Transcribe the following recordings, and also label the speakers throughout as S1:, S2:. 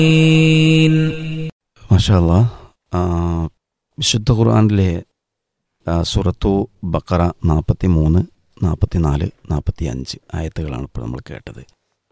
S1: മാഷാല്ല വിശുദ്ധ ഖുർആാനിലെ ആ, സൂറത്തു ബക്കറ നാൽപ്പത്തി മൂന്ന് നാൽപ്പത്തി നാല് നാൽപ്പത്തി അഞ്ച് ആയത്തുകളാണ് ഇപ്പോൾ നമ്മൾ കേട്ടത്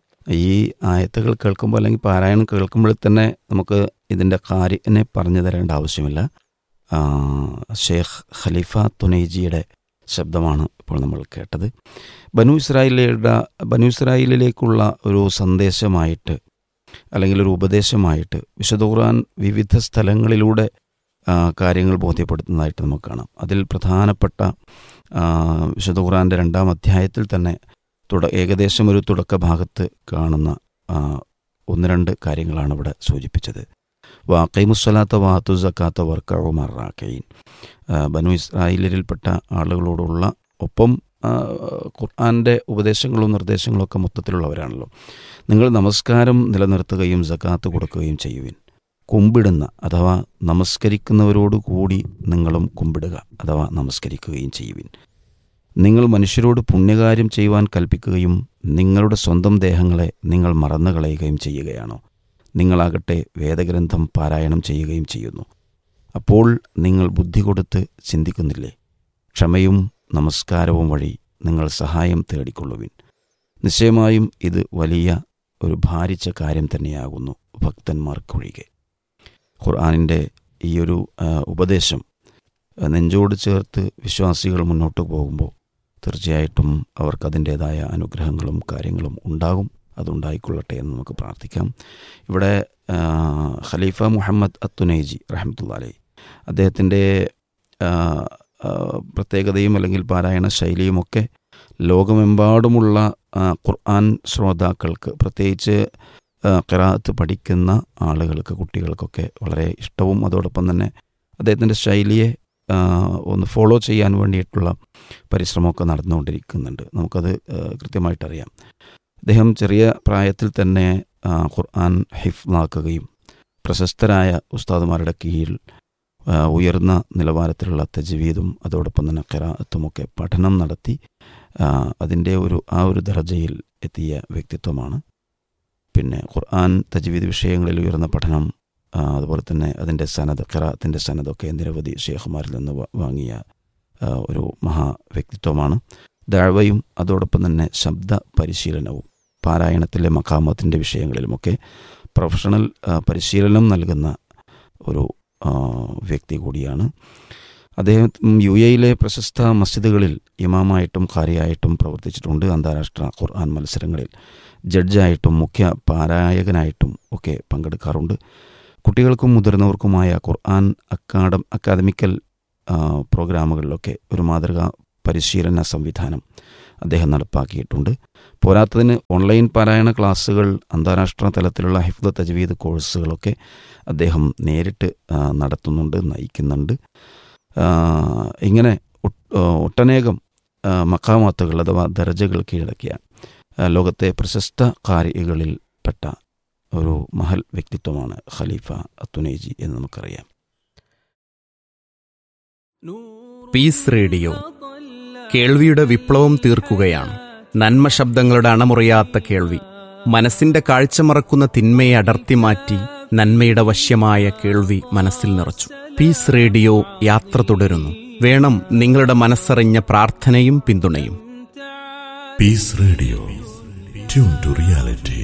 S1: ഈ ആയത്തുകൾ കേൾക്കുമ്പോൾ അല്ലെങ്കിൽ പാരായണം കേൾക്കുമ്പോൾ തന്നെ നമുക്ക് ഇതിൻ്റെ കാര്യനെ പറഞ്ഞു തരേണ്ട ആവശ്യമില്ല ആ, ഷേഖ് ഖലീഫ തുനൈജിയുടെ ശബ്ദമാണ് ഇപ്പോൾ നമ്മൾ കേട്ടത് ബനു ഇസ്രായേലിയുടെ ബനു ഇസ്രായേലിലേക്കുള്ള ഒരു സന്ദേശമായിട്ട് അല്ലെങ്കിൽ ഒരു ഉപദേശമായിട്ട് വിശുദ്ധ ഖുർആൻ വിവിധ സ്ഥലങ്ങളിലൂടെ ആ, കാര്യങ്ങൾ ബോധ്യപ്പെടുത്തുന്നതായിട്ട് നമുക്ക് കാണാം അതിൽ പ്രധാനപ്പെട്ട ആ, വിശുദ്ധ ഖുർആൻ്റെ രണ്ടാം അധ്യായത്തിൽ തന്നെ തുട ഏകദേശം ഒരു തുടക്ക ഭാഗത്ത് കാണുന്ന ആ, ഒന്ന് രണ്ട് കാര്യങ്ങളാണ് ഇവിടെ സൂചിപ്പിച്ചത് വാക്കൈമുസ്വലാത്ത വാത്തു സക്കാത്ത വർക്കഴുമാറാക്കൈൻ ബനു ഇസ്രായേലിൽപ്പെട്ട ആളുകളോടുള്ള ഒപ്പം ആ, ഖുർആൻ്റെ ഉപദേശങ്ങളും നിർദ്ദേശങ്ങളും ഒക്കെ മൊത്തത്തിലുള്ളവരാണല്ലോ നിങ്ങൾ നമസ്കാരം നിലനിർത്തുകയും സക്കാത്ത് കൊടുക്കുകയും ചെയ്യുവിൻ കുമ്പിടുന്ന അഥവാ നമസ്കരിക്കുന്നവരോട് കൂടി നിങ്ങളും കുമ്പിടുക അഥവാ നമസ്കരിക്കുകയും ചെയ്യുവിൻ നിങ്ങൾ മനുഷ്യരോട് പുണ്യകാര്യം ചെയ്യുവാൻ കൽപ്പിക്കുകയും നിങ്ങളുടെ സ്വന്തം ദേഹങ്ങളെ നിങ്ങൾ മറന്നു കളയുകയും ചെയ്യുകയാണോ നിങ്ങളാകട്ടെ വേദഗ്രന്ഥം പാരായണം ചെയ്യുകയും ചെയ്യുന്നു അപ്പോൾ നിങ്ങൾ ബുദ്ധി കൊടുത്ത് ചിന്തിക്കുന്നില്ലേ ക്ഷമയും നമസ്കാരവും വഴി നിങ്ങൾ സഹായം തേടിക്കൊള്ളുവിൻ നിശ്ചയമായും ഇത് വലിയ ഒരു ഭാരിച്ച കാര്യം തന്നെയാകുന്നു ഭക്തന്മാർക്കൊഴികെ ഖുർആാനിൻ്റെ ഈ ഒരു ആ, ഉപദേശം ആ, നെഞ്ചോട് ചേർത്ത് വിശ്വാസികൾ മുന്നോട്ട് പോകുമ്പോൾ തീർച്ചയായിട്ടും അവർക്ക് അതിൻ്റേതായ അനുഗ്രഹങ്ങളും കാര്യങ്ങളും ഉണ്ടാകും അതുണ്ടായിക്കൊള്ളട്ടെ എന്ന് നമുക്ക് പ്രാർത്ഥിക്കാം ഇവിടെ ആ, ഖലീഫ മുഹമ്മദ് അത്തുനൈജി റഹമത്തുള്ള അലൈ അദ്ദേഹത്തിൻ്റെ ആ, ആ, പ്രത്യേകതയും അല്ലെങ്കിൽ പാരായണ ശൈലിയുമൊക്കെ ലോകമെമ്പാടുമുള്ള ആ, ഖുർആൻ ശ്രോതാക്കൾക്ക് പ്രത്യേകിച്ച് ആ, ഖിറാഅത്ത് പഠിക്കുന്ന ആളുകൾക്ക് കുട്ടികൾക്കൊക്കെ വളരെ ഇഷ്ടവും അതോടൊപ്പം തന്നെ അദ്ദേഹത്തിൻ്റെ ശൈലിയെ ആ, ഒന്ന് ഫോളോ ചെയ്യാൻ വേണ്ടിയിട്ടുള്ള പരിശ്രമമൊക്കെ നടന്നുകൊണ്ടിരിക്കുന്നുണ്ട് നമുക്കത് ആ, കൃത്യമായിട്ടറിയാം അദ്ദേഹം ചെറിയ പ്രായത്തിൽ തന്നെ ആ, ഖുർആൻ ഹിഫ്ലാക്കുകയും പ്രശസ്തരായ ഉസ്താദുമാരുടെ കീഴിൽ ആ, ഉയർന്ന നിലവാരത്തിലുള്ള തജ്വീദും അതോടൊപ്പം തന്നെ ഖിറാഅത്തുമൊക്കെ പഠനം നടത്തി ആ, അതിൻ്റെ ഒരു ആ ഒരു ദർജയിൽ എത്തിയ വ്യക്തിത്വമാണ് പിന്നെ ഖുർആൻ തജ്വീദ് വിഷയങ്ങളിൽ ഉയർന്ന പഠനം ആ, അതുപോലെ തന്നെ അതിൻ്റെ സനദ് ഖിറാത്തിൻ്റെ സനദൊക്കെ നിരവധി ഷേഖുമാരിൽ നിന്ന് വാ- വാങ്ങിയ ആ, ഒരു മഹാ വ്യക്തിത്വമാണ് ദഴവയും അതോടൊപ്പം തന്നെ ശബ്ദ പരിശീലനവും പാരായണത്തിലെ മക്കാമത്തിൻ്റെ വിഷയങ്ങളിലുമൊക്കെ പ്രൊഫഷണൽ ആ, പരിശീലനം നൽകുന്ന ഒരു ആ, വ്യക്തി കൂടിയാണ് അദ്ദേഹം യു എയിലെ പ്രശസ്ത മസ്ജിദുകളിൽ ഇമാമായിട്ടും ഖാരിയായിട്ടും പ്രവർത്തിച്ചിട്ടുണ്ട് അന്താരാഷ്ട്ര ഖുർആൻ മത്സരങ്ങളിൽ ജഡ്ജായിട്ടും മുഖ്യ പാരായകനായിട്ടും ഒക്കെ പങ്കെടുക്കാറുണ്ട് കുട്ടികൾക്കും മുതിർന്നവർക്കുമായ ഖുർആൻ അക്കാഡം അക്കാദമിക്കൽ ആ, പ്രോഗ്രാമുകളിലൊക്കെ ഒരു മാതൃകാ പരിശീലന സംവിധാനം അദ്ദേഹം നടപ്പാക്കിയിട്ടുണ്ട് പോരാത്തതിന് ഓൺലൈൻ പാരായണ ക്ലാസ്സുകൾ അന്താരാഷ്ട്ര തലത്തിലുള്ള ഹിഫ്ദ തജ്വീദ് കോഴ്സുകളൊക്കെ അദ്ദേഹം നേരിട്ട് ആ, നടത്തുന്നുണ്ട് നയിക്കുന്നുണ്ട് ആ, ഇങ്ങനെ ഒട്ട്- ആ, ഒട്ടനേകം ആ, മക്കാമാത്തുകൾ അഥവാ ദർജകൾ കീഴടക്കിയ ആ, ലോകത്തെ പ്രശസ്ത കാരികളിൽ പെട്ട ഒരു മഹൽ വ്യക്തിത്വമാണ് ഖലീഫ അത്തുനേജി എന്ന് നമുക്കറിയാം
S2: പീസ് റേഡിയോ കേൾവിയുടെ വിപ്ലവം തീർക്കുകയാണ് നന്മ ശബ്ദങ്ങളുടെ അണമുറിയാത്ത കേൾവി മനസ്സിന്റെ കാഴ്ച മറക്കുന്ന തിന്മയെ അടർത്തി മാറ്റി നന്മയുടെ വശ്യമായ കേൾവി മനസ്സിൽ നിറച്ചു പീസ് റേഡിയോ യാത്ര തുടരുന്നു വേണം നിങ്ങളുടെ മനസ്സറിഞ്ഞ പ്രാർത്ഥനയും പിന്തുണയും
S3: Peace Radio. Tune to reality.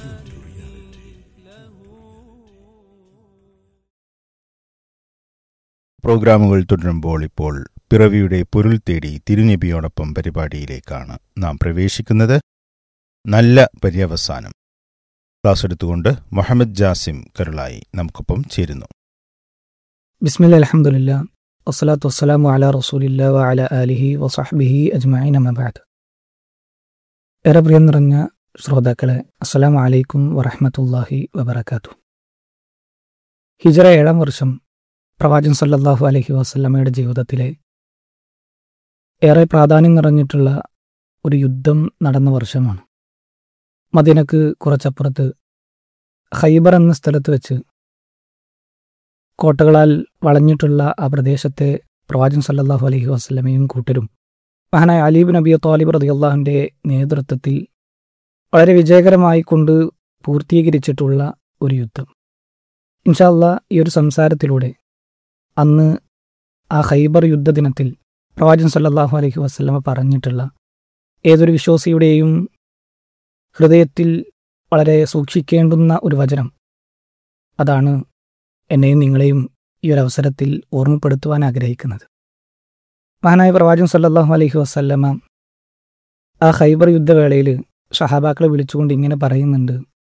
S4: പ്രോഗ്രാമുകൾ തുടരുമ്പോൾ ഇപ്പോൾ പിറവിയുടെ പൊരുൾ തേടി തിരുനബിയോടൊപ്പം പരിപാടിയിലേക്കാണ് നാം പ്രവേശിക്കുന്നത് നല്ല പര്യവസാനം ക്ലാസ് എടുത്തുകൊണ്ട് മുഹമ്മദ് ജാസിം കരുളായി നമുക്കൊപ്പം ചേരുന്നു
S5: ബിസ്മില്ല അലഹമുല്ല വസ്സലാത്തു വസ്സലാമു അല റസൂലില്ല വ അല ആലിഹി വസഹ്ബിഹി അജ്മഈൻ അമബാദ് ഏറെ പ്രിയം നിറഞ്ഞ ശ്രോതാക്കളെ അസ്സലാമു അലൈക്കും വറഹ്മത്തുള്ളാഹി വബറകാത്തു ഹിജറ ഏഴാം വർഷം പ്രവാചകൻ സല്ലല്ലാഹു അലൈഹി വസല്ലമയുടെ ജീവിതത്തിലെ ഏറെ പ്രാധാന്യം നിറഞ്ഞിട്ടുള്ള ഒരു യുദ്ധം നടന്ന വർഷമാണ് മദീനക്ക് കുറച്ചപ്പുറത്ത് ഖൈബർ എന്ന സ്ഥലത്ത് വെച്ച് കോട്ടകളാൽ വളഞ്ഞിട്ടുള്ള ആ പ്രദേശത്തെ പ്രവാചകൻ സല്ലല്ലാഹു അലൈഹി വസല്ലമയും കൂട്ടരും മഹാനായ അലീബ് നബി താലിബ് റളിയല്ലാഹുവിന്റെ നേതൃത്വത്തിൽ വളരെ വിജയകരമായി കൊണ്ട് പൂർത്തീകരിച്ചിട്ടുള്ള ഒരു യുദ്ധം ഇൻഷാല്ല ഈ ഒരു സംസാരത്തിലൂടെ അന്ന് ആ ഖൈബർ യുദ്ധദിനത്തിൽ പ്രവാചകൻ സല്ലല്ലാഹു അലൈഹി വസല്ലമ പറഞ്ഞിട്ടുള്ള ഏതൊരു വിശ്വാസിയുടെയും ഹൃദയത്തിൽ വളരെ സൂക്ഷിക്കേണ്ടുന്ന ഒരു വചനം അതാണ് എന്നെയും നിങ്ങളെയും ഈ ഒരു അവസരത്തിൽ ഓർമ്മപ്പെടുത്തുവാൻ ആഗ്രഹിക്കുന്നത് മഹാനായ പ്രവാചകൻ സല്ലല്ലാഹു അലൈഹി വസല്ലമ ആ ഖൈബർ യുദ്ധവേളയിൽ ഷഹാബാക്കളെ വിളിച്ചുകൊണ്ട് ഇങ്ങനെ പറയുന്നുണ്ട്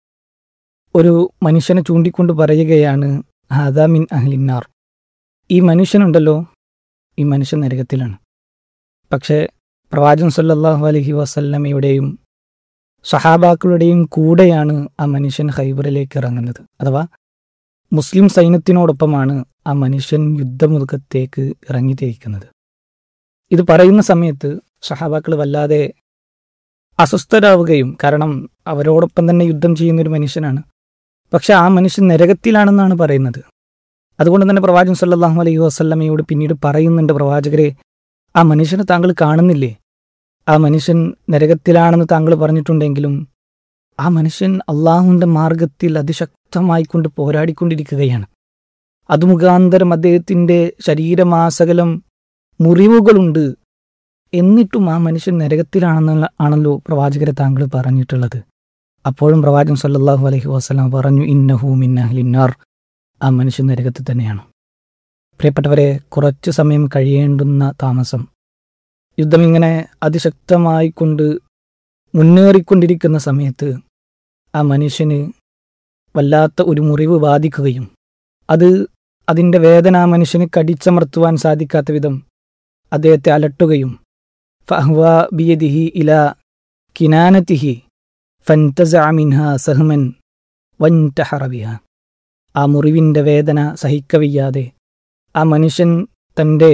S5: ഒരു മനുഷ്യനെ ചൂണ്ടിക്കൊണ്ട് പറയുകയാണ് ഹാദാ മിൻ അഹ്ലിന്നാർ ഈ മനുഷ്യനുണ്ടല്ലോ ഈ മനുഷ്യൻ നരകത്തിലാണ് പക്ഷേ പ്രവാചകൻ സല്ലല്ലാഹു അലൈഹി വസല്ലമയുടെയും സഹാബാക്കളുടെയും കൂടെയാണ് ആ മനുഷ്യൻ ഹൈബറിലേക്ക് ഇറങ്ങുന്നത് അഥവാ മുസ്ലിം സൈന്യത്തിനോടൊപ്പമാണ് ആ മനുഷ്യൻ യുദ്ധമുഖത്തേക്ക് ഇറങ്ങി തിരിക്കുന്നത് ഇത് പറയുന്ന സമയത്ത് സഹാബാക്കൾ വല്ലാതെ അസ്വസ്ഥരാവുകയും കാരണം അവരോടൊപ്പം തന്നെ യുദ്ധം ചെയ്യുന്ന ഒരു മനുഷ്യനാണ് പക്ഷെ ആ മനുഷ്യൻ നരകത്തിലാണെന്നാണ് പറയുന്നത് അതുകൊണ്ട് തന്നെ പ്രവാചകൻ സല്ലല്ലാഹു അലൈഹി വസല്ലമയോട് പിന്നീട് പറയുന്നുണ്ട് പ്രവാചകരെ ആ മനുഷ്യനെ താങ്കൾ കാണുന്നില്ലേ ആ മനുഷ്യൻ നരകത്തിലാണെന്ന് താങ്കൾ പറഞ്ഞിട്ടുണ്ടെങ്കിലും ആ മനുഷ്യൻ അള്ളാഹുവിൻ്റെ മാർഗത്തിൽ അതിശക്തമായി കൊണ്ട് പോരാടിക്കൊണ്ടിരിക്കുകയാണ് അത് മുഖാന്തരം അദ്ദേഹത്തിൻ്റെ ശരീരമാസകലം മുറിവുകളുണ്ട് എന്നിട്ടും ആ മനുഷ്യൻ നരകത്തിലാണെന്നുള്ള ആണല്ലോ പ്രവാചകരെ താങ്കൾ പറഞ്ഞിട്ടുള്ളത് അപ്പോഴും പ്രവാചകൻ സല്ലല്ലാഹു അലൈഹി വസല്ലം പറഞ്ഞു ഇന്നഹു മിന്നഹ്ലിന്നാർ ആ മനുഷ്യൻ നരകത്തിൽ തന്നെയാണ് പ്രിയപ്പെട്ടവരെ കുറച്ചു സമയം കഴിയേണ്ടുന്ന താമസം യുദ്ധം ഇങ്ങനെ അതിശക്തമായി കൊണ്ട് മുന്നേറിക്കൊണ്ടിരിക്കുന്ന സമയത്ത് ആ മനുഷ്യന് വല്ലാത്ത ഒരു മുറിവ് ബാധിക്കുകയും അത് അതിൻ്റെ വേദന ആ മനുഷ്യന് കടിച്ചമർത്തുവാൻ സാധിക്കാത്ത വിധം അദ്ദേഹത്തെ അലട്ടുകയും ഫഹ്വ ബിയദിഹി ഇല കിനാനത്തിഹി ഫൻതസ മിൻഹ സഹ്മൻ വൻറ്റഹറബിഹ ആ മുറിവിൻ്റെ വേദന സഹിക്കവയ്യാതെ ആ മനുഷ്യൻ തൻ്റെ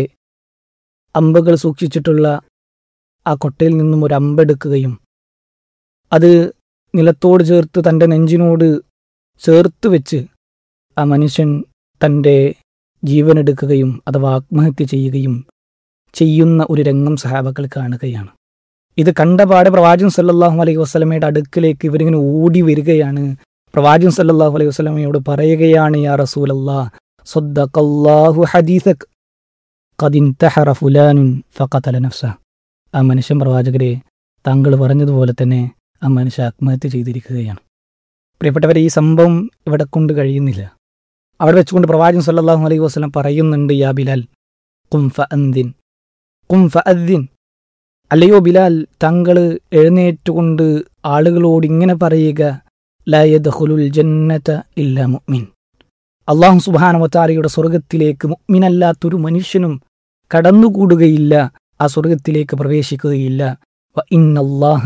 S5: അമ്പുകൾ സൂക്ഷിച്ചിട്ടുള്ള ആ കൊട്ടയിൽ നിന്നും ഒരു അമ്പെടുക്കുകയും അത് നിലത്തോട് ചേർത്ത് തൻ്റെ നെഞ്ചിനോട് ചേർത്ത് വെച്ച് ആ മനുഷ്യൻ തൻ്റെ ജീവനെടുക്കുകയും അഥവാ ആത്മഹത്യ ചെയ്യുകയും ചെയ്യുന്ന ഒരു രംഗം സഹാബക്കൾ കാണുകയാണ് ഇത് കണ്ടപാടെ പ്രവാചകൻ സല്ലല്ലാഹു അലൈഹി വസ്ലമയുടെ അടുക്കിലേക്ക് ഇവരിങ്ങനെ ഓടി വരികയാണ് പ്രവാചകൻ സല്ലല്ലാഹു അലൈഹി വസ്ലമയോട് പറയുകയാണ് യാ റസൂലല്ലാ സ്വദ്ദഖല്ലാഹു ഹദീസക് ഖദിൻതഹറ ഫുലാനുൻ ഫഖതല നഫ്സ ആ മനുഷ്യൻ പ്രവാചകരെ താങ്കൾ പറഞ്ഞതുപോലെ തന്നെ ആ മനുഷ്യ ആത്മഹത്യ ചെയ്തിരിക്കുകയാണ് പ്രിയപ്പെട്ടവരെ ഈ സംഭവം ഇവിടെ കൊണ്ട് കഴിയുന്നില്ല അവിടെ വെച്ചുകൊണ്ട് പ്രവാചകൻ സല്ലല്ലാഹു അലൈഹി വസല്ലം പറയുന്നുണ്ട് യാ ബിലാൽ കും ഫഅന്ദിൻ കും ഫഅദ്ദിൻ അല്ലയോ ബിലാൽ താങ്കൾ എഴുന്നേറ്റുകൊണ്ട് ആളുകളോട് ഇങ്ങനെ പറയുക ലാ യദ്ഖുലുൽ ജന്നത ഇല്ലാ മുഅ്മിൻ അള്ളാഹു സുബാനവത്താരയുടെ സ്വർഗത്തിലേക്ക് മുഅ്മിനല്ലാത്തൊരു മനുഷ്യനും കടന്നുകൂടുകയില്ല ആ സ്വർഗത്തിലേക്ക് പ്രവേശിക്കുകയില്ല വ ഇന്നല്ലാഹ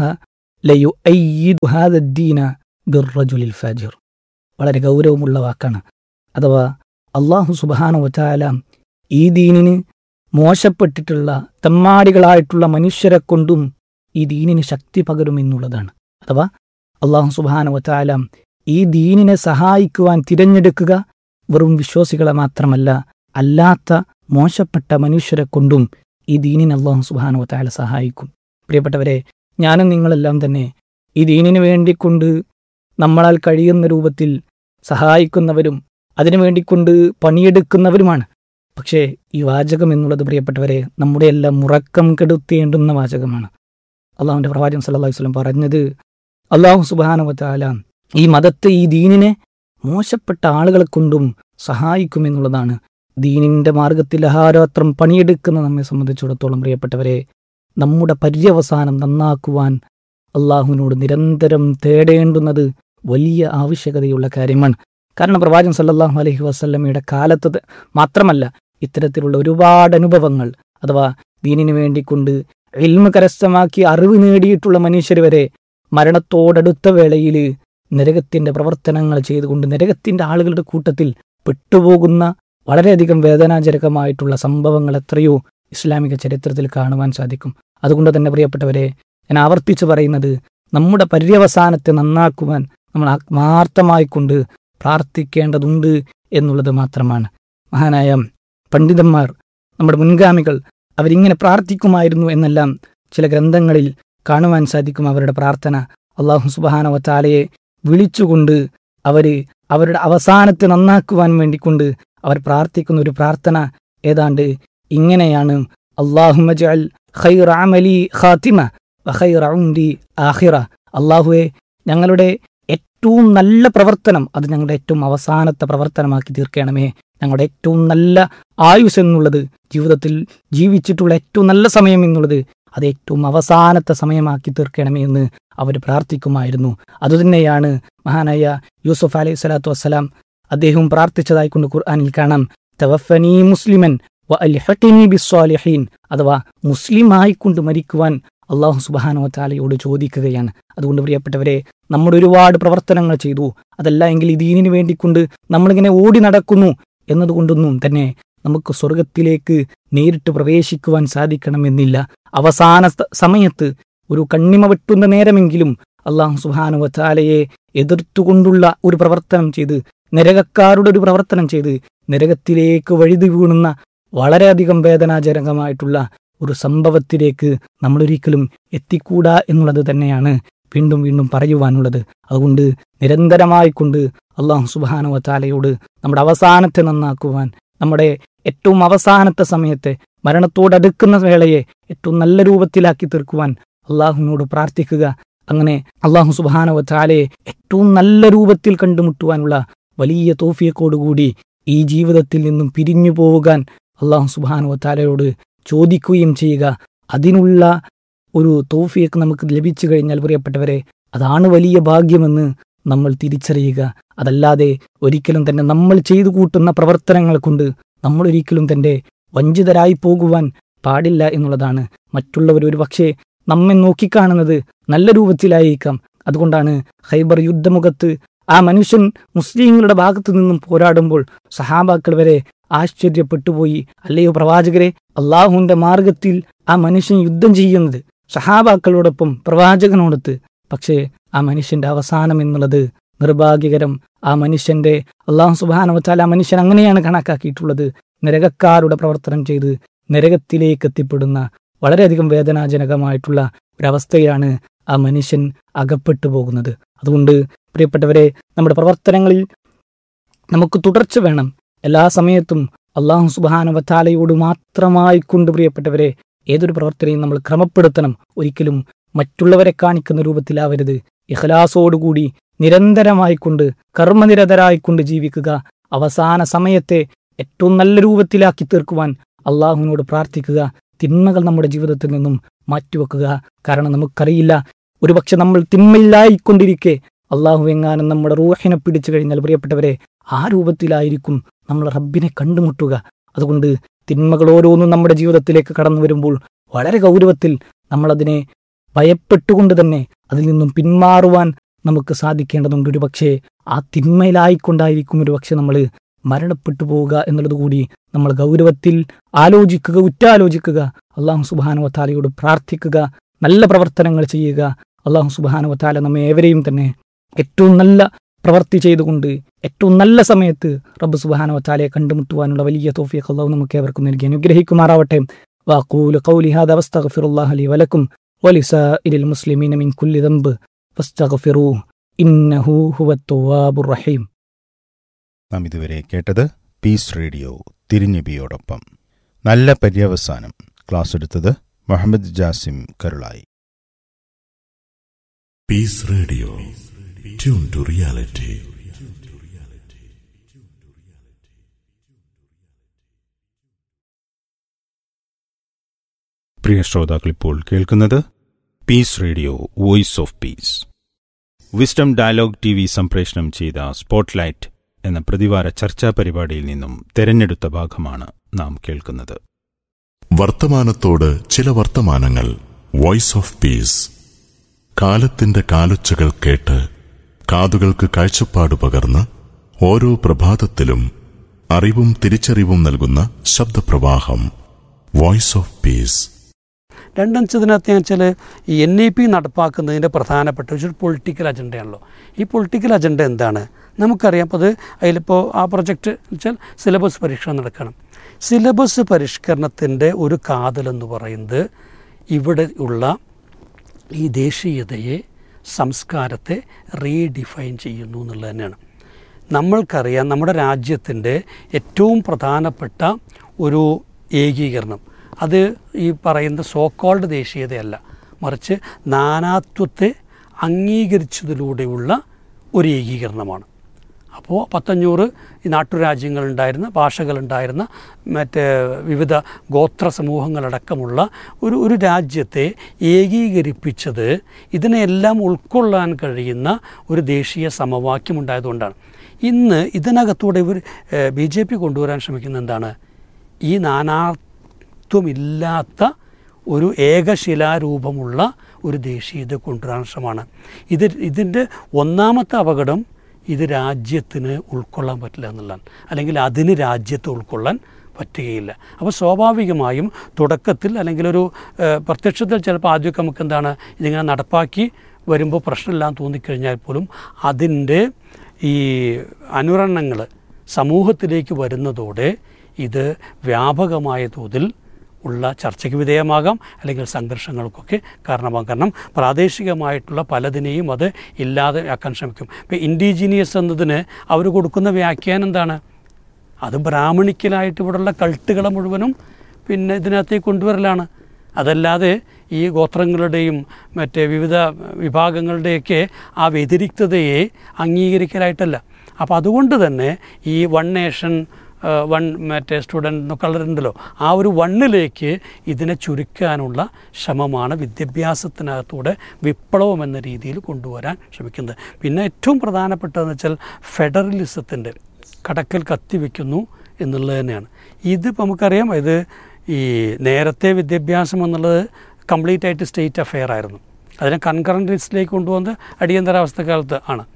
S5: ലയുഅയ്യിദു ഹാദ ദീന ബിർറജുലിൽ ഫാജിർ വളരെ ഗൗരവമുള്ള വാക്കാണ് അഥവാ അള്ളാഹു സുബാന വച്ചാല ഈ ദീനിന് മോശപ്പെട്ടിട്ടുള്ള തെമ്മാടികളായിട്ടുള്ള മനുഷ്യരെ കൊണ്ടും ഈ ദീനിന് ശക്തി പകരുമെന്നുള്ളതാണ് അഥവാ അള്ളാഹു സുബാന വച്ചാല ഈ ദീനിനെ സഹായിക്കുവാൻ തിരഞ്ഞെടുക്കുക വെറും വിശ്വാസികളെ മാത്രമല്ല അല്ലാത്ത മോശപ്പെട്ട മനുഷ്യരെ കൊണ്ടും ഈ ദീനിനെ അള്ളാഹു സുബാന വച്ചാല സഹായിക്കും പ്രിയപ്പെട്ടവരെ ഞാനും നിങ്ങളെല്ലാം തന്നെ ഈ ദീനിനു വേണ്ടിക്കൊണ്ട് നമ്മളാൽ കഴിയുന്ന രൂപത്തിൽ സഹായിക്കുന്നവരും അതിനു വേണ്ടിക്കൊണ്ട് പണിയെടുക്കുന്നവരുമാണ് പക്ഷേ ഈ വാചകം എന്നുള്ളത് പ്രിയപ്പെട്ടവരെ നമ്മുടെ എല്ലാം മുറക്കം കെടുത്തേണ്ടുന്ന വാചകമാണ് അള്ളാഹുവിൻ്റെ പ്രവാചകൻ സല്ലല്ലാഹു അലൈഹി വസല്ലം പറഞ്ഞത് അള്ളാഹു സുബാനുവത്താല ഈ മതത്തെ ഈ ദീനിനെ മോശപ്പെട്ട ആളുകളെ കൊണ്ടും സഹായിക്കുമെന്നുള്ളതാണ് ദീനിന്റെ മാർഗത്തിൽ അഹാരാത്രം പണിയെടുക്കുന്ന നമ്മെ സംബന്ധിച്ചിടത്തോളം പ്രിയപ്പെട്ടവരെ നമ്മുടെ പര്യവസാനം നന്നാക്കുവാൻ അള്ളാഹുവിനോട് നിരന്തരം തേടേണ്ടുന്നത് വലിയ ആവശ്യകതയുള്ള കാര്യമാണ് കാരണം പ്രവാചകൻ സല്ലല്ലാഹു അലൈഹി വസല്ലമയുടെ കാലത്ത് ത- മാത്രമല്ല ഇത്തരത്തിലുള്ള ഒരുപാട് അനുഭവങ്ങൾ അഥവാ ദീനിനു വേണ്ടിക്കൊണ്ട് ഇൽമ കരസ്ഥമാക്കി അറിവ് നേടിയിട്ടുള്ള മനുഷ്യർ വരെ മരണത്തോടടുത്ത വേളയിൽ നരകത്തിന്റെ പ്രവർത്തനങ്ങൾ ചെയ്തുകൊണ്ട് നരകത്തിന്റെ ആളുകളുടെ കൂട്ടത്തിൽ പെട്ടുപോകുന്ന വളരെയധികം വേദനാജനകമായിട്ടുള്ള സംഭവങ്ങൾ എത്രയോ ഇസ്ലാമിക ചരിത്രത്തിൽ കാണുവാൻ സാധിക്കും അതുകൊണ്ട് തന്നെ പ്രിയപ്പെട്ടവരെ ഞാൻ ആവർത്തിച്ചു പറയുന്നത് നമ്മുടെ പര്യവസാനത്തെ നന്നാക്കുവാൻ നമ്മൾ ആത്മാർത്ഥമായി കൊണ്ട് പ്രാർത്ഥിക്കേണ്ടതുണ്ട് എന്നുള്ളത് മാത്രമാണ് മഹാനായ പണ്ഡിതന്മാർ നമ്മുടെ മുൻഗാമികൾ അവരിങ്ങനെ പ്രാർത്ഥിക്കുമായിരുന്നു എന്നെല്ലാം ചില ഗ്രന്ഥങ്ങളിൽ കാണുവാൻ സാധിക്കും അവരുടെ പ്രാർത്ഥന അള്ളാഹു സുബാന വത്താലയെ വിളിച്ചുകൊണ്ട് അവർ അവരുടെ അവസാനത്തെ നന്നാക്കുവാൻ വേണ്ടിക്കൊണ്ട് അവർ പ്രാർത്ഥിക്കുന്ന ഒരു പ്രാർത്ഥന ഏതാണ്ട് ഇങ്ങനെയാണ് അള്ളാഹുമജൽ ഖൈർ അമലി ഖാത്തിമ വഖൈർ ഉംരി ആഖിറ അള്ളാഹുവെ ഞങ്ങളുടെ ഏറ്റവും നല്ല പ്രവർത്തനം അത് ഞങ്ങളുടെ ഏറ്റവും അവസാനത്തെ പ്രവർത്തനമാക്കി തീർക്കണമേ ഞങ്ങളുടെ ഏറ്റവും നല്ല ആയുസ് എന്നുള്ളത് ജീവിതത്തിൽ ജീവിച്ചിട്ടുള്ള ഏറ്റവും നല്ല സമയം എന്നുള്ളത് അത് ഏറ്റവും അവസാനത്തെ സമയമാക്കി തീർക്കണമേ എന്ന് അവർ പ്രാർത്ഥിക്കുമായിരുന്നു അതുതന്നെയാണ് മഹാനായ യൂസുഫ് അലൈഹി സ്വലാത്തു വസ്സലാം അദ്ദേഹവും പ്രാർത്ഥിച്ചതായി കൊണ്ട് ഖുർആനിൽ കാണാം തവഫനി മുസ്ലിമൻ വ അൽഹഖിനി ബിസ്സാലിഹീൻ അഥവാ മുസ്ലിമായി കൊണ്ട് മരിക്കുവാൻ അള്ളാഹു സുബാനോ താലയോട് ചോദിക്കുകയാണ് അതുകൊണ്ട് പ്രിയപ്പെട്ടവരെ നമ്മൾ ഒരുപാട് പ്രവർത്തനങ്ങൾ ചെയ്തു അതല്ല എങ്കിൽ ഈ ദീനിനു വേണ്ടിക്കൊണ്ട് നമ്മളിങ്ങനെ ഓടി നടക്കുന്നു എന്നതുകൊണ്ടൊന്നും തന്നെ നമുക്ക് സ്വർഗത്തിലേക്ക് നേരിട്ട് പ്രവേശിക്കുവാൻ സാധിക്കണമെന്നില്ല അവസാന സ- സമയത്ത് ഒരു കണ്ണിമ വെട്ടുന്ന നേരമെങ്കിലും അള്ളാഹു സുബാനു വത്താലയെ എതിർത്തുകൊണ്ടുള്ള ഒരു പ്രവർത്തനം ചെയ്ത് നരകക്കാരുടെ ഒരു പ്രവർത്തനം ചെയ്ത് നരകത്തിലേക്ക് വഴുതി വീണുന്ന വളരെയധികം വേദനാജനകമായിട്ടുള്ള ഒരു സംഭവത്തിലേക്ക് നമ്മളൊരിക്കലും എത്തിക്കൂടാ എന്നുള്ളത് തന്നെയാണ് വീണ്ടും വീണ്ടും പറയുവാനുള്ളത് അതുകൊണ്ട് നിരന്തരമായി കൊണ്ട് അള്ളാഹു സുബാനു വത്താലയോട് നമ്മുടെ അവസാനത്തെ നന്നാക്കുവാൻ നമ്മുടെ ഏറ്റവും അവസാനത്തെ സമയത്തെ മരണത്തോടടുക്കുന്ന വേളയെ ഏറ്റവും നല്ല രൂപത്തിലാക്കി തീർക്കുവാൻ അള്ളാഹുവിനോട് പ്രാർത്ഥിക്കുക അങ്ങനെ അള്ളാഹു സുബാന വത്താലയെ ഏറ്റവും നല്ല രൂപത്തിൽ കണ്ടുമുട്ടുവാനുള്ള വലിയ തോഫിയക്കോടുകൂടി ഈ ജീവിതത്തിൽ നിന്നും പിരിഞ്ഞു പോവുക അള്ളാഹു സുബാനു വത്താലയോട് ചോദിക്കുകയും ചെയ്യുക അതിനുള്ള ഒരു തോഫിയൊക്കെ നമുക്ക് ലഭിച്ചു കഴിഞ്ഞാൽ പ്രിയപ്പെട്ടവരെ അതാണ് വലിയ ഭാഗ്യമെന്ന് നമ്മൾ തിരിച്ചറിയുക അതല്ലാതെ ഒരിക്കലും തന്നെ നമ്മൾ ചെയ്തു കൂട്ടുന്ന പ്രവർത്തനങ്ങൾ കൊണ്ട് നമ്മൾ ഒരിക്കലും തന്നെ വഞ്ചിതരായി പോകുവാൻ പാടില്ല എന്നുള്ളതാണ് മറ്റുള്ളവർ ഒരു പക്ഷേ നമ്മെ നോക്കിക്കാണുന്നത് നല്ല രൂപത്തിലായിരിക്കാം അതുകൊണ്ടാണ് ഹൈബർ യുദ്ധമുഖത്ത് ആ മനുഷ്യൻ മുസ്ലിങ്ങളുടെ ഭാഗത്തു നിന്നും പോരാടുമ്പോൾ സഹാബാക്കൾ വരെ ആശ്ചര്യപ്പെട്ടുപോയി അല്ലയോ പ്രവാചകരെ അള്ളാഹുവിന്റെ മാർഗത്തിൽ ആ മനുഷ്യൻ യുദ്ധം ചെയ്യുന്നത് സഹാബാക്കളോടൊപ്പം പ്രവാചകനോടൊത്ത് പക്ഷേ ആ മനുഷ്യന്റെ അവസാനം എന്നുള്ളത് നിർഭാഗ്യകരം ആ മനുഷ്യന്റെ അള്ളാഹു സുബാനവച്ചാൽ ആ മനുഷ്യൻ അങ്ങനെയാണ് കണക്കാക്കിയിട്ടുള്ളത് നരകക്കാരുടെ പ്രവർത്തനം ചെയ്ത് നരകത്തിലേക്ക് എത്തിപ്പെടുന്ന വളരെയധികം വേദനാജനകമായിട്ടുള്ള ഒരവസ്ഥയാണ് ആ മനുഷ്യൻ അകപ്പെട്ടു പോകുന്നത് അതുകൊണ്ട് പ്രിയപ്പെട്ടവരെ നമ്മുടെ പ്രവർത്തനങ്ങളിൽ നമുക്ക് തുടർച്ച വേണം എല്ലാ സമയത്തും അള്ളാഹു സുബാനവത്താലയോട് മാത്രമായി കൊണ്ട് പ്രിയപ്പെട്ടവരെ ഏതൊരു പ്രവർത്തനയും നമ്മൾ ക്രമപ്പെടുത്തണം ഒരിക്കലും മറ്റുള്ളവരെ കാണിക്കുന്ന രൂപത്തിലാവരുത് ഇഖലാസോടുകൂടി നിരന്തരമായിക്കൊണ്ട് കർമ്മനിരതരായിക്കൊണ്ട് ജീവിക്കുക അവസാന സമയത്തെ ഏറ്റവും നല്ല രൂപത്തിലാക്കി തീർക്കുവാൻ അള്ളാഹുവിനോട് പ്രാർത്ഥിക്കുക തിന്മകൾ നമ്മുടെ ജീവിതത്തിൽ നിന്നും മാറ്റിവെക്കുക കാരണം നമുക്കറിയില്ല ഒരുപക്ഷെ നമ്മൾ തിന്മയിലായിക്കൊണ്ടിരിക്കെ അള്ളാഹു എങ്ങാനും നമ്മുടെ റൂഹിനെ പിടിച്ചു കഴിഞ്ഞാൽ പ്രിയപ്പെട്ടവരെ ആ രൂപത്തിലായിരിക്കും നമ്മൾ റബ്ബിനെ കണ്ടുമുട്ടുക അതുകൊണ്ട് തിന്മകൾ ഓരോന്നും നമ്മുടെ ജീവിതത്തിലേക്ക് കടന്നു വരുമ്പോൾ വളരെ ഗൗരവത്തിൽ നമ്മളതിനെ ഭയപ്പെട്ടുകൊണ്ട് തന്നെ അതിൽ നിന്നും പിന്മാറുവാൻ നമുക്ക് സാധിക്കേണ്ടതുണ്ട് ഒരു പക്ഷേ ആ തിന്മയിലായിക്കൊണ്ടായിരിക്കും ഒരു പക്ഷെ നമ്മൾ മരണപ്പെട്ടു പോവുക എന്നുള്ളത് കൂടി നമ്മൾ ഗൗരവത്തിൽ ആലോചിക്കുക ഉറ്റാലോചിക്കുക അള്ളാഹു സുബാനുവത്താലയോട് പ്രാർത്ഥിക്കുക നല്ല പ്രവർത്തനങ്ങൾ ചെയ്യുക അള്ളാഹു സുബാനുവത്താല നമ്മെ ഏവരെയും തന്നെ ഏറ്റവും നല്ല പ്രവൃത്തി ചെയ്തുകൊണ്ട് ഏറ്റവും നല്ല സമയത്ത് റബ്ബ് സുബാനുവത്താലയെ കണ്ടുമുട്ടുവാനുള്ള വലിയ തോഫിയൊക്കെ അള്ളാഹു നമുക്ക് ഏവർക്കും നൽകി അനുഗ്രഹിക്കുമാറാവട്ടെ വാക്കൂല് കൗലി ഹാദ വസ്തഗ്ഫിറുല്ലാഹ ലി വലക്കും ولسائر المسلمين من كل ذنب فاستغفروه إنه هو التواب الرحيم
S4: നാം ഇതുവരെ കേട്ടത് പീസ് റേഡിയോ തിരിഞ്ഞബിയോടൊപ്പം നല്ല പര്യവസാനം ക്ലാസ് എടുത്തത് Muhammad Jasim Karulai
S3: Peace Radio. Tune to reality.
S4: പ്രിയ ശ്രോതാക്കൾ ഇപ്പോൾ കേൾക്കുന്നത് peace radio voice of peace wisdom dialogue T V സംപ്രേഷണം ചെയ്ത സ്പോട്ട്ലൈറ്റ് എന്ന പ്രതിവാര ചർച്ചാ പരിപാടിയിൽ നിന്നും തെരഞ്ഞെടുത്ത ഭാഗമാണ് നാം കേൾക്കുന്നത്
S3: വർത്തമാനത്തോട് ചില വർത്തമാനങ്ങൾ വോയിസ് ഓഫ് പീസ് കാലത്തിന്റെ കാലൊച്ചകൾ കേട്ട് കാതുകൾക്ക് കാഴ്ചപ്പാട് പകർന്ന് ഓരോ പ്രഭാതത്തിലും അറിവും തിരിച്ചറിവും നൽകുന്ന ശബ്ദപ്രവാഹം വോയിസ് ഓഫ് പീസ്
S6: രണ്ടഞ്ചതിനകത്ത് ഞാൻ വെച്ചാൽ ഈ എൻ ഇ പി നടപ്പാക്കുന്നതിൻ്റെ പ്രധാനപ്പെട്ട ഒരു പൊളിറ്റിക്കൽ അജണ്ടയാണല്ലോ ഈ പൊളിറ്റിക്കൽ അജണ്ട എന്താണ് നമുക്കറിയാം അപ്പോൾ അത് അതിലിപ്പോൾ ആ പ്രൊജക്റ്റ് വെച്ചാൽ സിലബസ് പരിഷ്കരണം നടക്കണം സിലബസ് പരിഷ്കരണത്തിൻ്റെ ഒരു കാതലെന്ന് പറയുന്നത് ഇവിടെ ഉള്ള ഈ ദേശീയതയെ സംസ്കാരത്തെ റീഡിഫൈൻ ചെയ്യുന്നു എന്നുള്ളത് തന്നെയാണ് നമ്മൾക്കറിയാം നമ്മുടെ രാജ്യത്തിൻ്റെ ഏറ്റവും പ്രധാനപ്പെട്ട ഒരു ഏകീകരണം അത് ഈ പറയുന്ന സോക്കോൾഡ് ദേശീയതയല്ല മറിച്ച് നാനാത്വത്തെ അംഗീകരിച്ചതിലൂടെയുള്ള ഒരു ഏകീകരണമാണ് അപ്പോൾ പത്തഞ്ഞൂറ് ഈ നാട്ടുരാജ്യങ്ങളുണ്ടായിരുന്ന ഭാഷകളുണ്ടായിരുന്ന മറ്റ് വിവിധ ഗോത്ര സമൂഹങ്ങളടക്കമുള്ള ഒരു ഒരു രാജ്യത്തെ ഏകീകരിപ്പിച്ചത് ഇതിനെല്ലാം ഉൾക്കൊള്ളാൻ കഴിയുന്ന ഒരു ദേശീയ സമവാക്യം ഉണ്ടായതുകൊണ്ടാണ് ഇന്ന് ഇതിനകത്തൂടെ ഇവർ ബി ജെ പി കൊണ്ടുവരാൻ ശ്രമിക്കുന്ന എന്താണ് ഈ നാനാത്വമില്ലാത്ത ഒരു ഏകശിലാരൂപമുള്ള ഒരു ദേശീയത കൊണ്ടുവരാൻ ശ്രമമാണ് ഇത് ഇതിൻ്റെ ഒന്നാമത്തെ അപകടം ഇത് രാജ്യത്തിന് ഉൾക്കൊള്ളാൻ പറ്റില്ല എന്നുള്ളതാണ് അല്ലെങ്കിൽ അതിന് രാജ്യത്തെ ഉൾക്കൊള്ളാൻ പറ്റുകയില്ല അപ്പോൾ സ്വാഭാവികമായും തുടക്കത്തിൽ അല്ലെങ്കിൽ ഒരു ഏഹ്, പ്രത്യക്ഷത്തിൽ ചിലപ്പോൾ ആദ്യമൊക്കെ നമുക്ക് എന്താണ് ഇതിങ്ങനെ നടപ്പാക്കി വരുമ്പോൾ പ്രശ്നമില്ലാന്ന് തോന്നിക്കഴിഞ്ഞാൽ പോലും അതിൻ്റെ ഈ അനുരണങ്ങൾ സമൂഹത്തിലേക്ക് വരുന്നതോടെ ഇത് വ്യാപകമായ തോതിൽ ഉള്ള ചർച്ചയ്ക്ക് വിധേയമാകാം അല്ലെങ്കിൽ സംഘർഷങ്ങൾക്കൊക്കെ കാരണമാകാം കാരണം പ്രാദേശികമായിട്ടുള്ള പലതിനെയും അത് ഇല്ലാതെ ആക്കാൻ ശ്രമിക്കും ഇപ്പം ഇൻഡിജീനിയസ് എന്നതിന് അവർ കൊടുക്കുന്ന വ്യാഖ്യാനം എന്താണ് അത് ബ്രാഹ്മണിക്കലായിട്ട് ഇവിടെയുള്ള കൾട്ടുകളെ മുഴുവനും പിന്നെ ഇതിനകത്തേക്ക് കൊണ്ടുവരലാണ് അതല്ലാതെ ഈ ഗോത്രങ്ങളുടെയും മറ്റ് വിവിധ വിഭാഗങ്ങളുടെയൊക്കെ ആ വ്യതിരിക്തതയെ അംഗീകരിക്കലായിട്ടല്ല അപ്പോൾ അതുകൊണ്ട് തന്നെ ഈ വൺ നേഷൻ വൺ മറ്റേ സ്റ്റുഡൻറ്റ് എന്നൊക്കെ ഉള്ളതുണ്ടല്ലോ ആ ഒരു വണ്ണിലേക്ക് ഇതിനെ ചുരുക്കാനുള്ള ശ്രമമാണ് വിദ്യാഭ്യാസത്തിനകത്തൂടെ വിപ്ലവം എന്ന രീതിയിൽ കൊണ്ടുവരാൻ ശ്രമിക്കുന്നത് പിന്നെ ഏറ്റവും പ്രധാനപ്പെട്ടതെന്ന് വെച്ചാൽ ഫെഡറലിസത്തിൻ്റെ കടക്കൽ കത്തിവെക്കുന്നു എന്നുള്ളത് തന്നെയാണ് ഇത് ഇപ്പോൾ നമുക്കറിയാം ഇത് ഈ നേരത്തെ വിദ്യാഭ്യാസം എന്നുള്ളത് കംപ്ലീറ്റ് ആയിട്ട് സ്റ്റേറ്റ് അഫെയർ ആയിരുന്നു അതിനെ കൺകറൻറ്റ് ലിസ്റ്റിലേക്ക് കൊണ്ടുവന്നത് അടിയന്തരാവസ്ഥ കാലത്ത് ആണ്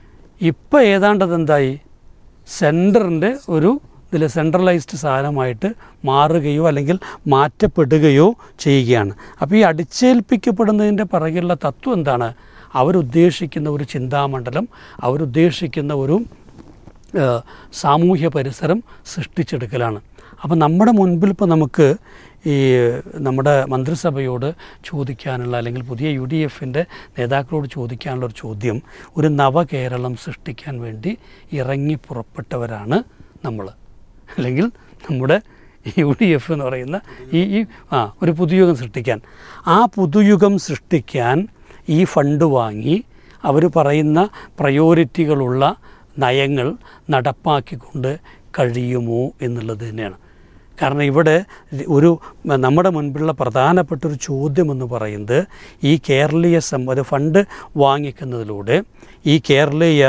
S6: ഇപ്പോൾ ഏതാണ്ടത് എന്തായി സെൻറ്ററിൻ്റെ ഒരു ഇതിൽ സെൻട്രലൈസ്ഡ് സാധനമായിട്ട് മാറുകയോ അല്ലെങ്കിൽ മാറ്റപ്പെടുകയോ ചെയ്യുകയാണ് അപ്പോൾ ഈ അടിച്ചേൽപ്പിക്കപ്പെടുന്നതിൻ്റെ പിറകിലുള്ള തത്വം എന്താണ് അവരുദ്ദേശിക്കുന്ന ഒരു ചിന്താമണ്ഡലം അവരുദ്ദേശിക്കുന്ന ഒരു ഏഹ്, സാമൂഹ്യ പരിസരം സൃഷ്ടിച്ചെടുക്കലാണ് അപ്പോൾ നമ്മുടെ മുൻപിൽ ഇപ്പോൾ നമുക്ക് ഈ നമ്മുടെ മന്ത്രിസഭയോട് ചോദിക്കാനുള്ള അല്ലെങ്കിൽ പുതിയ യു ഡി എഫിൻ്റെ നേതാക്കളോട് ചോദിക്കാനുള്ള ഒരു ചോദ്യം ഒരു നവകേരളം സൃഷ്ടിക്കാൻ വേണ്ടി ഇറങ്ങി പുറപ്പെട്ടവരാണ് നമ്മൾ അല്ലെങ്കിൽ നമ്മുടെ യു ഡി എഫ് എന്ന് പറയുന്ന ഈ ഈ ആ ഒരു പുതുയുഗം സൃഷ്ടിക്കാൻ ആ പുതുയുഗം സൃഷ്ടിക്കാൻ ഈ ഫണ്ട് വാങ്ങി അവർ പറയുന്ന പ്രയോറിറ്റികളുള്ള നയങ്ങൾ നടപ്പാക്കിക്കൊണ്ട് കഴിയുമോ എന്നുള്ളത് തന്നെയാണ് കാരണം ഇവിടെ ഒരു നമ്മുടെ മുൻപിലുള്ള പ്രധാനപ്പെട്ട ഒരു ചോദ്യം എന്ന് പറയുന്നത് ഈ കേരളീയ സം അത് ഫണ്ട് വാങ്ങിക്കുന്നതിലൂടെ ഈ കേരളീയ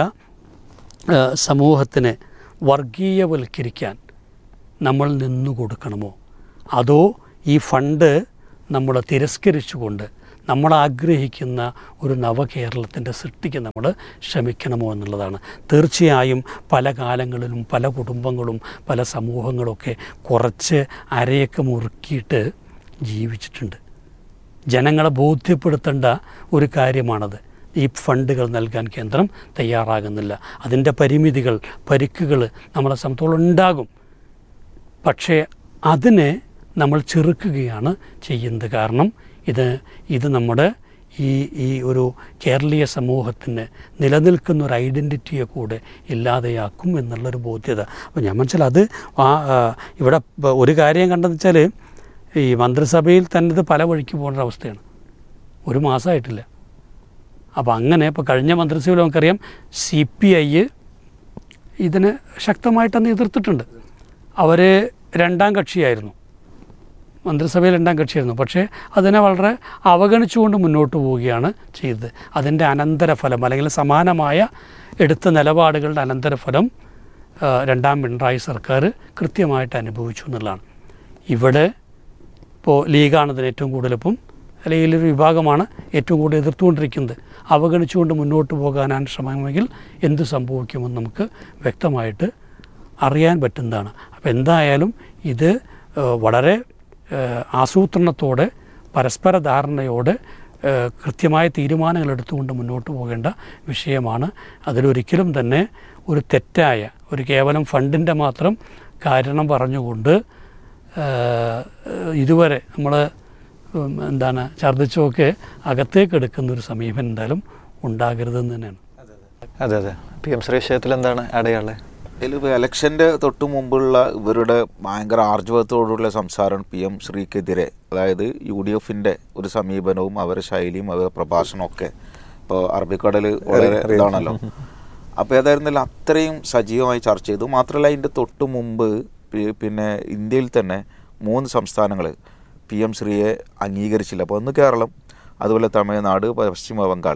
S6: ആ, സമൂഹത്തിനെ വർഗീയവൽക്കരിക്കാൻ നമ്മൾ നിന്നു കൊടുക്കണമോ അതോ ഈ ഫണ്ട് നമ്മൾ തിരസ്കരിച്ചുകൊണ്ട് നമ്മൾ ആഗ്രഹിക്കുന്ന ഒരു നവകേരളത്തിൻ്റെ സൃഷ്ടിക്ക് നമ്മൾ ശ്രമിക്കണമോ എന്നുള്ളതാണ് തീർച്ചയായും പല കാലങ്ങളിലും പല കുടുംബങ്ങളും പല സമൂഹങ്ങളൊക്കെ കുറച്ച് അരയൊക്കെ മുറുക്കിയിട്ട് ജീവിച്ചിട്ടുണ്ട് ജനങ്ങളെ ബോധ്യപ്പെടുത്തേണ്ട ഒരു കാര്യമാണത് ഈ ഫണ്ടുകൾ നൽകാൻ കേന്ദ്രം തയ്യാറാകുന്നില്ല അതിൻ്റെ പരിമിതികൾ പരിക്കുകൾ നമ്മളെ സംബന്ധിച്ചോളം ഉണ്ടാകും പക്ഷേ അതിനെ നമ്മൾ ചെറുക്കുകയാണ് ചെയ്യുന്നത് കാരണം ഇത് ഇത് നമ്മുടെ ഈ ഈ ഒരു കേരളീയ സമൂഹത്തിന് നിലനിൽക്കുന്ന ഒരു ഐഡൻറ്റിറ്റിയെ കൂടെ ഇല്ലാതെയാക്കും എന്നുള്ളൊരു ബോധ്യത അപ്പോൾ ഞാൻ മനസ്സിൽ അത് ആ ആ, ഇവിടെ പ- ഒരു കാര്യം കണ്ടെന്ന് വെച്ചാൽ ഈ മന്ത്രിസഭയിൽ തന്നെ ഇത് പല വഴിക്ക് പോകുന്ന അവസ്ഥയാണ് ഒരു മാസമായിട്ടില്ല അപ്പോൾ അങ്ങനെ ഇപ്പോൾ കഴിഞ്ഞ മന്ത്രിസഭയിൽ നമുക്കറിയാം സി പി ഐ ഇതിന് ശക്തമായിട്ടന്ന് എതിർത്തിട്ടുണ്ട് അവർ രണ്ടാം കക്ഷിയായിരുന്നു മന്ത്രിസഭയിൽ രണ്ടാം കക്ഷിയായിരുന്നു പക്ഷേ അതിനെ വളരെ അവഗണിച്ചുകൊണ്ട് മുന്നോട്ട് പോവുകയാണ് ചെയ്തത് അതിൻ്റെ അനന്തരഫലം അല്ലെങ്കിൽ സമാനമായ എടുത്ത നിലപാടുകളുടെ അനന്തരഫലം ആ, രണ്ടാം പിണറായി സർക്കാർ കൃത്യമായിട്ട് അനുഭവിച്ചു എന്നുള്ളതാണ് ഇവിടെ ഇപ്പോൾ ലീഗാണ് ഇതിന് ഏറ്റവും കൂടുതൽ ഇപ്പം അല്ലെങ്കിൽ ഒരു വിഭാഗമാണ് ഏറ്റവും കൂടുതൽ എതിർത്തുകൊണ്ടിരിക്കുന്നത് അവഗണിച്ചുകൊണ്ട് മുന്നോട്ട് പോകാനാണ് ശ്രമമെങ്കിൽ എന്ത് സംഭവിക്കുമെന്ന് നമുക്ക് വ്യക്തമായിട്ട് അറിയാൻ പറ്റുന്നതാണ് അപ്പോൾ എന്തായാലും ഇത് ഏഹ്, വളരെ ഏഹ്, ആസൂത്രണത്തോടെ പരസ്പര ധാരണയോടെ ഏഹ്, കൃത്യമായ തീരുമാനങ്ങൾ എടുത്തുകൊണ്ട് മുന്നോട്ട് പോകേണ്ട വിഷയമാണ് അതിലൊരിക്കലും തന്നെ ഒരു തെറ്റായ ഒരു കേവലം ഫണ്ടിൻ്റെ മാത്രം കാരണം പറഞ്ഞുകൊണ്ട് ഏഹ്, ഇതുവരെ നമ്മൾ എന്താണ് ഛർദ്ദിച്ചൊക്കെ അകത്തേക്ക് എടുക്കുന്ന ഒരു സമീപനം എന്തായാലും ഉണ്ടാകരുതെന്ന് തന്നെയാണ്
S7: അതെ അതെ പി എം ശ്രീ വിഷയത്തിൽ എന്താണ് ആഡ് ചെയ്യാനുള്ളത്
S8: ഇതിലിപ്പോൾ ഇലക്ഷൻ്റെ തൊട്ട് മുമ്പുള്ള ഇവരുടെ ഭയങ്കര ആർജവത്തോടുള്ള സംസാരം പി എം ശ്രീക്കെതിരെ അതായത് യു ഡി എഫിൻ്റെ ഒരു സമീപനവും അവരുടെ ശൈലിയും അവരുടെ പ്രഭാഷണവും ഒക്കെ ഇപ്പോൾ അറബിക്കടൽ വളരെ ഇതാണല്ലോ അപ്പോൾ ഏതായിരുന്നാലും അത്രയും സജീവമായി ചർച്ച ചെയ്തു മാത്രമല്ല അതിൻ്റെ തൊട്ട് മുമ്പ് പി- പിന്നെ ഇന്ത്യയിൽ തന്നെ മൂന്ന് സംസ്ഥാനങ്ങൾ പി എം ശ്രീയെ അംഗീകരിച്ചില്ല അപ്പോൾ ഒന്ന് കേരളം അതുപോലെ തമിഴ്നാട് പശ്ചിമ ബംഗാൾ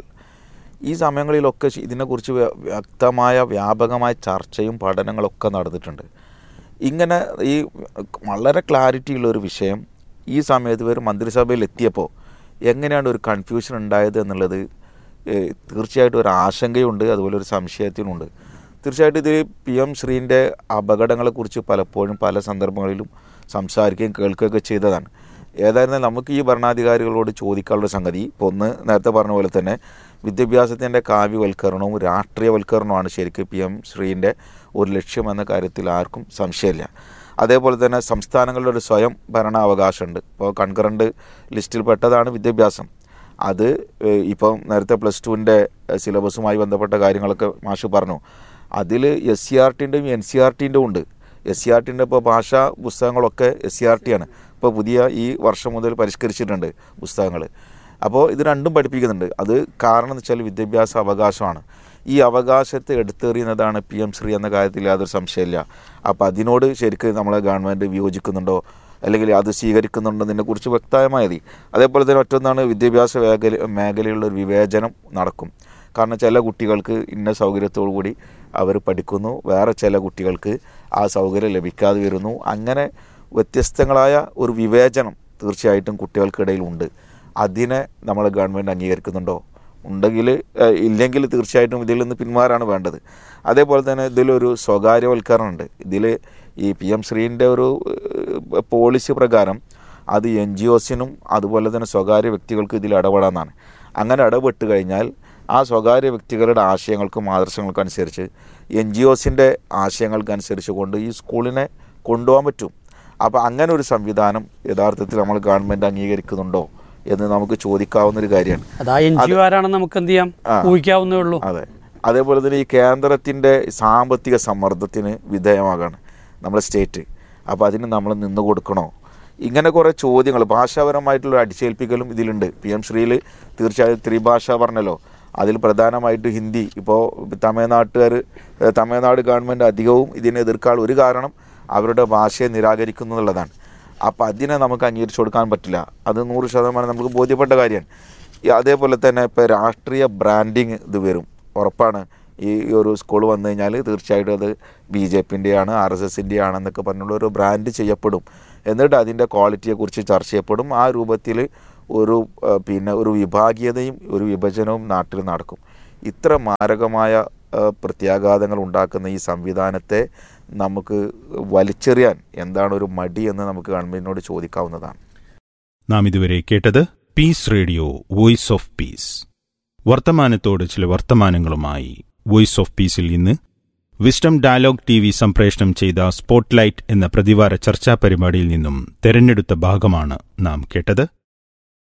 S8: ഈ സമയങ്ങളിലൊക്കെ ശ- ഇതിനെക്കുറിച്ച് വ്യ- വ്യക്തമായ വ്യാപകമായ ചർച്ചയും പഠനങ്ങളൊക്കെ നടന്നിട്ടുണ്ട് ഇങ്ങനെ ഈ വളരെ ക്ലാരിറ്റി ഉള്ള ഒരു വിഷയം ഈ സമയത്ത് ഇവർ മന്ത്രിസഭയിൽ എത്തിയപ്പോൾ എങ്ങനെയാണ് ഒരു കൺഫ്യൂഷൻ ഉണ്ടായത് എന്നുള്ളത് ഏഹ്, തീർച്ചയായിട്ടും ഒരു ആശങ്കയുണ്ട് അതുപോലെ ഒരു സംശയത്തിനുണ്ട് തീർച്ചയായിട്ടും ഇത് പി എം ശ്രീൻ്റെ അപകടങ്ങളെക്കുറിച്ച് പലപ്പോഴും പല സന്ദർഭങ്ങളിലും സംസാരിക്കുകയും കേൾക്കുകയൊക്കെ ചെയ്തതാണ് ഏതായിരുന്നാലും നമുക്ക് ഈ ഭരണാധികാരികളോട് ചോദിക്കാനുള്ള സംഗതി ഇപ്പോൾ ഒന്ന് നേരത്തെ പറഞ്ഞ പോലെ തന്നെ വിദ്യാഭ്യാസത്തിൻ്റെ കാവ്യവൽക്കരണവും രാഷ്ട്രീയവൽക്കരണവുമാണ് ശരിക്കും പി എം ശ്രീൻ്റെ ഒരു ലക്ഷ്യം എന്ന കാര്യത്തിൽ ആർക്കും സംശയമില്ല അതേപോലെ തന്നെ സംസ്ഥാനങ്ങളുടെ ഒരു സ്വയം ഭരണാവകാശമുണ്ട് ഇപ്പോൾ കൺകറണ്ട് ലിസ്റ്റിൽ പെട്ടതാണ് വിദ്യാഭ്യാസം അത് ഏഹ്, ഇപ്പം നേരത്തെ പ്ലസ് ടുവിൻ്റെ സിലബസുമായി ബന്ധപ്പെട്ട കാര്യങ്ങളൊക്കെ മാഷ് പറഞ്ഞു അതിൽ എസ് സി ആർ ടിൻ്റെയും എൻ സി ആർ ടിൻ്റെ ഉണ്ട് എസ് സി ആർ ടിൻ്റെ ഇപ്പോൾ ഭാഷാ പുസ്തകങ്ങളൊക്കെ എസ് സി ആർ ടി ആണ് ഇപ്പോൾ പുതിയ ഈ വർഷം മുതൽ പരിഷ്കരിച്ചിട്ടുണ്ട് പുസ്തകങ്ങൾ അപ്പോൾ ഇത് രണ്ടും പഠിപ്പിക്കുന്നുണ്ട് അത് കാരണം എന്ന് വെച്ചാൽ വിദ്യാഭ്യാസ അവകാശമാണ് ഈ അവകാശത്തെ എടുത്തെറിയുന്നതാണ് പി എം ശ്രീ എന്ന കാര്യത്തിൽ യാതൊരു സംശയമില്ല അപ്പോൾ അതിനോട് ശരിക്കും നമ്മളെ ഗവൺമെൻറ് വിയോജിക്കുന്നുണ്ടോ അല്ലെങ്കിൽ അത് സ്വീകരിക്കുന്നുണ്ടോ കുറിച്ച് വ്യക്തമായ മതി അതേപോലെ തന്നെ മറ്റൊന്നാണ് വിദ്യാഭ്യാസ മേഖല മേഖലയുള്ള ഒരു വിവേചനം നടക്കും കാരണം ചില കുട്ടികൾക്ക് ഇന്ന സൗകര്യത്തോടു കൂടി അവർ പഠിക്കുന്നു വേറെ ചില കുട്ടികൾക്ക് ആ സൗകര്യം ലഭിക്കാതെ വരുന്നു അങ്ങനെ വ്യത്യസ്തങ്ങളായ ഒരു വിവേചനം തീർച്ചയായിട്ടും കുട്ടികൾക്കിടയിൽ ഉണ്ട് അതിനെ നമ്മൾ ഗവൺമെൻറ് അംഗീകരിക്കുന്നുണ്ടോ ഉണ്ടെങ്കിൽ ഏഹ്, ഇല്ലെങ്കിൽ തീർച്ചയായിട്ടും ഇതിൽ നിന്ന് പിന്മാറാണ് വേണ്ടത് അതേപോലെ തന്നെ ഇതിലൊരു സ്വകാര്യവൽക്കരണമുണ്ട് ഇതിൽ ഈ പി എം ശ്രീൻ്റെ ഒരു ഏഹ്, പോളിസി പ്രകാരം അത് എൻ ജി ഒസിനും അതുപോലെ തന്നെ സ്വകാര്യ വ്യക്തികൾക്ക് ഇതിൽ ഇടപെടാമെന്നാണ് അങ്ങനെ ഇടപെട്ട് കഴിഞ്ഞാൽ ആ സ്വകാര്യ വ്യക്തികളുടെ ആശയങ്ങൾക്കും ആദർശങ്ങൾക്കും അനുസരിച്ച് എൻ ജി ഒസിൻ്റെ ആശയങ്ങൾക്കനുസരിച്ച് കൊണ്ട് ഈ സ്കൂളിനെ കൊണ്ടുപോകാൻ പറ്റും അപ്പോൾ അങ്ങനെ ഒരു സംവിധാനം യഥാർത്ഥത്തിൽ നമ്മൾ ഗവൺമെൻറ് അംഗീകരിക്കുന്നുണ്ടോ എന്ന് നമുക്ക് ചോദിക്കാവുന്ന ഒരു കാര്യമാണ്
S6: അതാ എൻ ജി ഒ ആരാണെന്ന് നമുക്ക് എന്ത് ചെയ്യാം
S8: ആ.
S6: ഊഹിക്കാവുന്നേ ഉള്ളൂ
S8: അതെ അതേപോലെ തന്നെ ഈ കേന്ദ്രത്തിൻ്റെ സാമ്പത്തിക സമ്മർദ്ദത്തിന് വിധേയമാകാണ് നമ്മുടെ സ്റ്റേറ്റ് അപ്പോൾ അതിന് നമ്മൾ നിന്ന് കൊടുക്കണോ ഇങ്ങനെ കുറേ ചോദ്യങ്ങൾ ഭാഷാപരമായിട്ടുള്ള അടിച്ചേൽപ്പിക്കലും ഇതിലുണ്ട് പി എം ശ്രീയിൽ തീർച്ചയായും ത്രിഭാഷ പറഞ്ഞല്ലോ അതിൽ പ്രധാനമായിട്ട് ഹിന്ദി ഇപ്പോൾ തമിഴ്നാട്ടുകാർ ഏഹ് തമിഴ്നാട് ഗവൺമെൻറ് അധികവും ഇതിനെ എതിർക്കാൻ ഒരു കാരണം അവരുടെ ഭാഷയെ നിരാകരിക്കുന്നു എന്നുള്ളതാണ് അപ്പോൾ അതിനെ നമുക്ക് അംഗീകരിച്ചു കൊടുക്കാൻ പറ്റില്ല അത് നൂറ് ശതമാനം നമുക്ക് ബോധ്യപ്പെട്ട കാര്യമാണ് ഈ അതേപോലെ തന്നെ ഇപ്പോൾ രാഷ്ട്രീയ ബ്രാൻഡിങ് ഇത് വരും ഉറപ്പാണ് ഈ ഒരു സ്കൂൾ വന്നു കഴിഞ്ഞാൽ തീർച്ചയായിട്ടും അത് ബി ജെ പിൻ്റെയാണ് ആർ എസ് എസിൻ്റെ ആണെന്നൊക്കെ പറഞ്ഞുള്ള ഒരു ബ്രാൻഡ് ചെയ്യപ്പെടും എന്നിട്ട് അതിൻ്റെ ക്വാളിറ്റിയെക്കുറിച്ച് ചർച്ച ചെയ്യപ്പെടും ആ രൂപത്തിൽ ഒരു ആ, പിന്നെ ഒരു വിഭാഗീയതയും ഒരു വിഭജനവും നാട്ടിൽ നടക്കും ഇത്ര മാരകമായ ആ, പ്രത്യാഘാതങ്ങൾ ഉണ്ടാക്കുന്ന ഈ സംവിധാനത്തെ നമുക്ക് വലിച്ചെറിയാൻ എന്താണ് ഒരു മടി എന്ന് നമുക്ക് ഗവൺമെൻറ്റിനോട് ചോദിക്കാവുന്നതാണ്
S4: നാം ഇതുവരെ കേട്ടത് peace radio voice of peace വർത്തമാനത്തോട് ചില വർത്തമാനങ്ങളുമായി വോയിസ് ഓഫ് പീസിൽ ഇന്ന് വിസ്ഡം ഡയലോഗ് ടി വി സംപ്രേഷണം ചെയ്ത സ്പോട്ട്ലൈറ്റ് എന്ന പ്രതിവാര ചർച്ചാ പരിപാടിയിൽ നിന്നും തെരഞ്ഞെടുത്ത ഭാഗമാണ് നാം കേട്ടത്